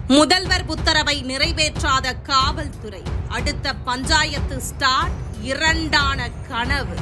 முதல்வர் உத்தரவை நிறைவேற்றாத காவல்துறை அடுத்த பஞ்சாயத்து ஸ்டார்ட் இரண்டான கனவு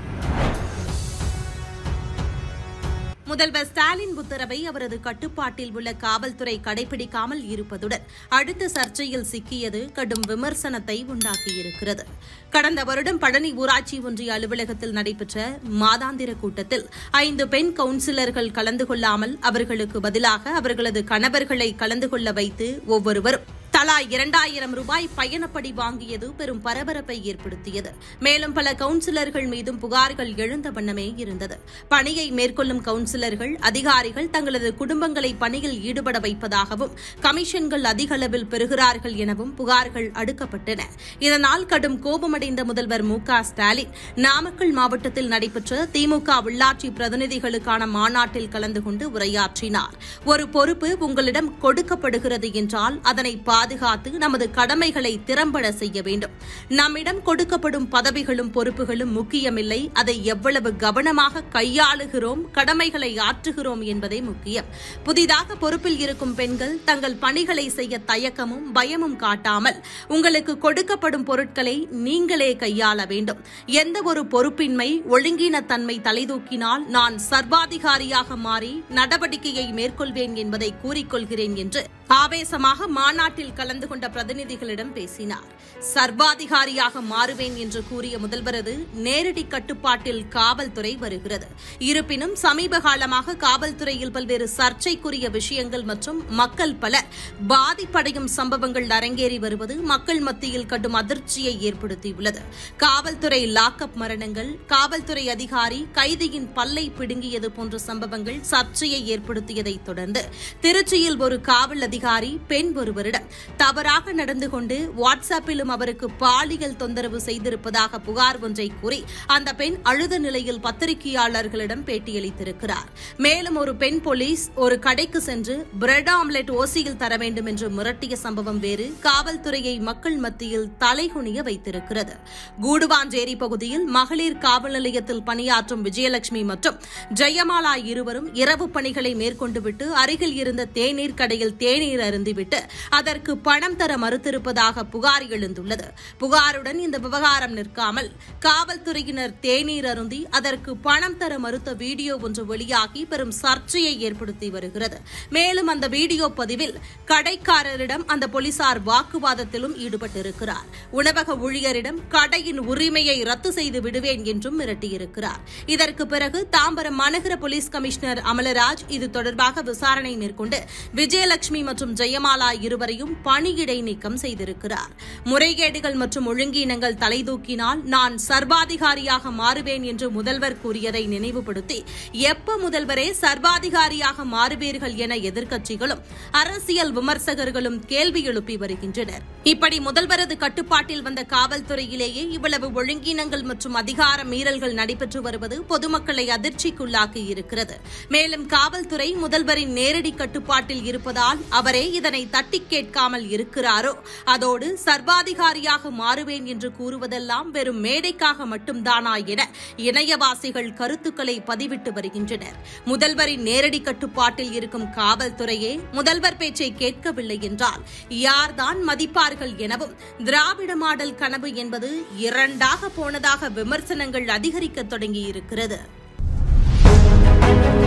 முதல்வர் ஸ்டாலின் உத்தரவை அவரது கட்டுப்பாட்டில் உள்ள காவல்துறை கடைபிடிக்காமல் இருப்பதுடன் அடுத்த சர்ச்சையில் சிக்கியது கடும் விமர்சனத்தை உண்டாக்கியிருக்கிறது கடந்த வருடம் பழனி ஊராட்சி ஒன்றிய அலுவலகத்தில் நடைபெற்ற மாதாந்திர கூட்டத்தில் ஐந்து பெண் கவுன்சிலர்கள் கலந்து கொள்ளாமல் அவர்களுக்கு பதிலாக அவர்களது கணவர்களை கலந்து கொள்ள வைத்து ஒவ்வொருவரும் தலா இரண்டாயிரம் ரூபாய் பயணப்படி வாங்கியது பெரும் பரபரப்பை ஏற்படுத்தியது மேலும் பல கவுன்சிலர்கள் மீதும் புகார்கள் எழுந்த வண்ணமே இருந்தது பணியை மேற்கொள்ளும் கவுன்சிலர்கள் அதிகாரிகள் தங்களது குடும்பங்களை பணியில் ஈடுபட வைப்பதாகவும் கமிஷன்கள் அதிக அளவில் பெறுகிறார்கள் எனவும் புகார்கள் அடுக்கப்பட்டன இதனால் கடும் கோபமடைந்த முதல்வர் மு க ஸ்டாலின் நாமக்கல் மாவட்டத்தில் நடைபெற்ற திமுக உள்ளாட்சி பிரதிநிதிகளுக்கான மாநாட்டில் கலந்து கொண்டு உரையாற்றினார் ஒரு பொறுப்பு உங்களிடம் கொடுக்கப்படுகிறது என்றால் அதனை பாதுகாத்து நமது கடமைகளை திறம்பட செய்ய வேண்டும் நம்மிடம் கொடுக்கப்படும் பதவிகளும் பொறுப்புகளும் முக்கியமில்லை அதை எவ்வளவு கவனமாக கையாளுகிறோம் கடமைகளை ஆற்றுகிறோம் என்பதே முக்கியம் புதிதாக பொறுப்பில் இருக்கும் பெண்கள் தங்கள் பணிகளை செய்ய தயக்கமும் பயமும் காட்டாமல் உங்களுக்கு கொடுக்கப்படும் பொருட்களை நீங்களே கையாள வேண்டும் எந்த ஒரு பொறுப்பின்மை ஒழுங்கீனத்தன்மை தலைதூக்கினால் நான் சர்வாதிகாரியாக மாறி நடவடிக்கையை மேற்கொள்வேன் என்பதை கூறிக்கொள்கிறேன் என்று ஆவேசமாக மாநாட்டில் கலந்து கொண்ட பிரதிநிதிகளிடம் பேசினார் சர்வாதிகாரியாக மாறுவேன் என்று கூறிய முதல்வரது நேரடி கட்டுப்பாட்டில் காவல்துறை வருகிறது இருப்பினும் சமீப காலமாக காவல்துறையில் பல்வேறு சர்ச்சைக்குரிய விஷயங்கள் மற்றும் மக்கள் பலர் பாதிப்படையும் சம்பவங்கள் அரங்கேறி வருவது மக்கள் மத்தியில் கடும் அதிர்ச்சியை ஏற்படுத்தியுள்ளது காவல்துறை லாக்அப் மரணங்கள் காவல்துறை அதிகாரி கைதியின் பல்லை பிடுங்கியது போன்ற சம்பவங்கள் சர்ச்சையை ஏற்படுத்தியதைத் தொடர்ந்து திருச்சியில் ஒரு காவல் அதிகாரி பெண் ஒருவரிடம் தவறாக நடந்து கொண்டு வாட்ஸ்அப்பிலும் அவருக்கு பாலியல் தொந்தரவு செய்திருப்பதாக புகார் ஒன்றை கூறி அந்த பெண் அழுத நிலையில் பத்திரிகையாளர்களிடம் பேட்டியளித்திருக்கிறார் மேலும் ஒரு பெண் போலீஸ் ஒரு கடைக்கு சென்று பிரெட் ஆம்லெட் ஓசியில் தர வேண்டும் என்று மிரட்டிய சம்பவம் வேறு காவல்துறையை மக்கள் மத்தியில் தலைகுனிய வைத்திருக்கிறது கூடுவாஞ்சேரி பகுதியில் மகளிர் காவல் நிலையத்தில் பணியாற்றும் விஜயலட்சுமி மற்றும் ஜெயமாலா இருவரும் இரவு பணிகளை மேற்கொண்டுவிட்டு அருகில் இருந்த தேநீர் கடையில் தேநீர் அருந்திவிட்டு அதற்கு பணம் தர மறுத்திருப்பதாக புகார் எழுந்துள்ளது புகாருடன் இந்த விவகாரம் நிற்காமல் காவல்துறையினர் தேநீர் அருந்தி அதற்கு பணம் தர மறுத்த வீடியோ ஒன்று வெளியாகி பெரும் சர்ச்சையை ஏற்படுத்தி வருகிறது மேலும் அந்த வீடியோ பதிவில் கடைக்காரரிடம் அந்த போலீசார் வாக்குவாதத்திலும் ஈடுபட்டிருக்கிறார் உணவக ஊழியரிடம் கடையின் உரிமையை ரத்து செய்து விடுவேன் என்றும் மிரட்டியிருக்கிறார் இதற்கு பிறகு தாம்பரம் மாநகர போலீஸ் கமிஷனர் அமலராஜ் இது தொடர்பாக விசாரணை மேற்கொண்டு விஜயலட்சுமி மற்றும் ஜெயமாலா இருவரையும் பணியிடை நீக்கம் செய்திருக்கிறார் முறைகேடுகள் மற்றும் ஒழுங்கீனங்கள் தலைதூக்கினால் நான் சர்வாதிகாரியாக மாறுவேன் என்று முதல்வர் கூறியதை நினைவுபடுத்தி எப்ப முதல்வரே சர்வாதிகாரியாக மாறுவீர்கள் என எதிர்க்கட்சிகளும் அரசியல் விமர்சகர்களும் கேள்வி எழுப்பி வருகின்றனர் இப்படி முதல்வரது கட்டுப்பாட்டில் வந்த காவல்துறையிலேயே இவ்வளவு ஒழுங்கீனங்கள் மற்றும் அதிகார மீறல்கள் நடைபெற்று வருவது பொதுமக்களை அதிர்ச்சிக்குள்ளாக்கி இருக்கிறது மேலும் காவல்துறை முதல்வரின் நேரடி கட்டுப்பாட்டில் இருப்பதால் அவரே இதனை தட்டி கேட்காமல் இருக்கிறாரோ அதோடு சர்வாதிகாரியாக மாறுவேன் என்று கூறுவதெல்லாம் வெறும் மேடைக்காக மட்டும்தானா என இணையவாசிகள் கருத்துக்களை பதிவிட்டு வருகின்றனர் முதல்வரின் நேரடி கட்டுப்பாட்டில் இருக்கும் காவல்துறையே முதல்வர் பேச்சை கேட்கவில்லை என்றால் யார்தான் மதிப்பார்கள் எனவும் திராவிட மாடல் கனவு என்பது இரண்டாக போனதாக விமர்சனங்கள் அதிகரிக்க தொடங்கியிருக்கிறது